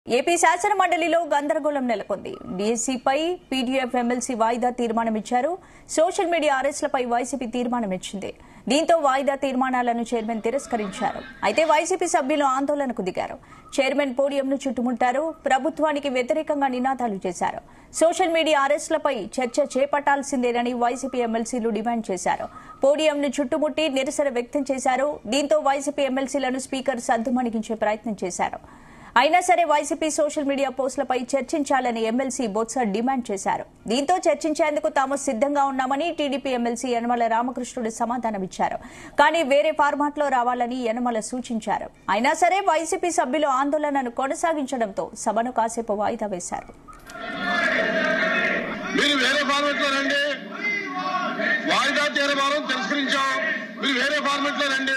AP శాసన మండలిలో గందరగోళం నెలకొంది డీఎస్సీపై పీడీఎఫ్ ఎమ్మెల్సీ వాయిదా తీర్మానం ఇచ్చారు సోషల్ మీడియా అరెస్టులపై వైసీపీ తీర్మానం ఇచ్చింది దీంతో వాయిదా తీర్మానాలను చైర్మన్ తిరస్కరించారు అయితే వైసీపీ సభ్యులు ఆందోళనకు దిగారు చైర్మన్ పోడియంను చుట్టుముట్టారు ప్రభుత్వానికి వ్యతిరేకంగా నినాదాలు చేశారు సోషల్ మీడియా అరెస్టులపై చర్చ చేపట్టాల్సిందేనని వైసీపీ ఎమ్మెల్సీలు డిమాండ్ చేశారు పోడియంను చుట్టుముట్టి నిరసన వ్యక్తం చేశారు దీంతో వైసీపీ ఎమ్మెల్సీలను స్పీకర్ సద్దుమణిగించే ప్రయత్నం చేశారు అయినా సరే వైసీపీ సోషల్ మీడియా పోస్టులపై చర్చించాలని ఎమ్మెల్సీ బొత్స డిమాండ్ చేశారు దీంతో చర్చించేందుకు తాము సిద్దంగా ఉన్నామని టీడీపీ ఎమ్మెల్సీ యనమల రామకృష్ణుడు సమాధానమిచ్చారు కానీ వేరే ఫార్మాట్లో రావాలని యనమల సూచించారు అయినా సరే వైసీపీ సభ్యులు ఆందోళనను కొనసాగించడంతో సభను కాసేపు వాయిదా వేశారు మీరు వేరే ఫార్మెట్ లో రండి వాయిదా తీర్మానం తిరస్కరించాం మీరు వేరే ఫార్మెట్ లో రండి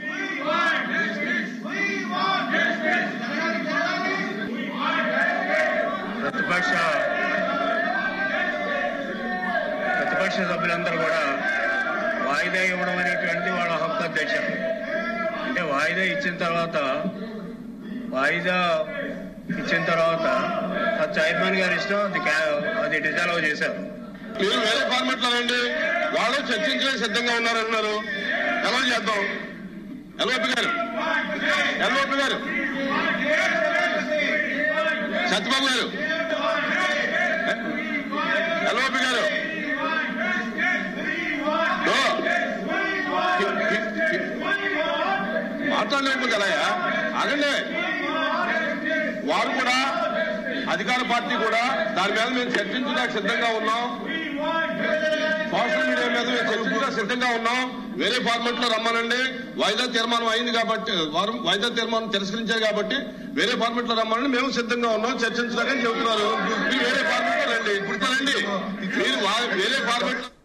ప్రతిపక్ష ప్రతిపక్ష సభ్యులందరూ కూడా వాయిదా ఇవ్వడం అనేటువంటి వాళ్ళ హక్కు అధ్యక్ష అంటే వాయిదా ఇచ్చిన తర్వాత వాయిదా ఇచ్చిన తర్వాత ఆ చైర్మన్ గారి ఇష్టం అది క్యా- అది డిజాల్వ్ చేశారు మీరు వేరే ఫార్మెట్ లో రండి వాళ్ళు చర్చించడానికి సిద్ధంగా ఉన్నారన్నారు ఎలా చేద్దాం ఎల్ఓపి గారు ఎల్ఓపి గారు సత్యబాబు గారు ఎల్ఓపి గారు ఓ. మాట్లాడలేము కదా ఆగండి వారు కూడా అధికార పార్టీ కూడా దాని మీద మేము చర్చించడానికి సిద్ధంగా ఉన్నాం సోషల్ మీడియా మీద మేము చర్చించడానికి సిద్ధంగా ఉన్నాం వేరే ఫార్మెట్ లో రమ్మనండి వాయిదా తీర్మానం అయింది కాబట్టి వారు వాయిదా తీర్మానం తిరస్కరించారు కాబట్టి వేరే ఫార్మెట్ లో రమ్మనండి మేము సిద్ధంగా ఉన్నాం చర్చించడానికి చెబుతున్నారు మీరు వేరే ఫార్మెట్ లో రండి ఇప్పుడు రండి మీరు వా- వేరే ఫార్మెట్ లో